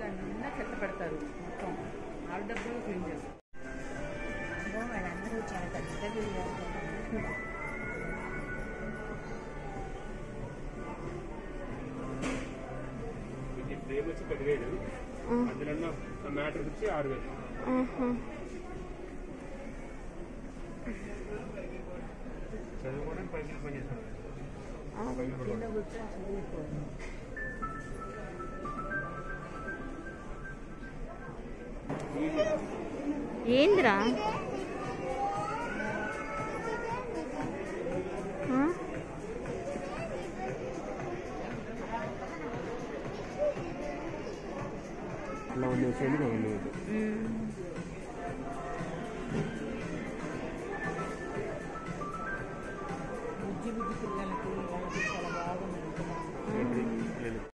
నిన్న చెత్త పెడతారు మొత్తం ఆరు డబ్బులు క్లీన్ చేస్తారు అబ్బో, వాళ్ళందరూ చాలా పెద్ద వీళ్ళు ఇది ఫ్రేమ్ వచ్చి పదివేలు అందులో ఉన్న మ్యాటర్ వచ్చి ఆరు వేలు చదువుకోవడానికి పైసలు పని చేస్తాను కింద కూర్చొని చదువుకోవాలి ఏందిరా ఆ? అలా ఉంది వచ్చేది ఉంది మ్మ్. బుజ్జి బుజ్జి పిల్లలకి వాళ్ళకి చాలా బాగుంది లేదు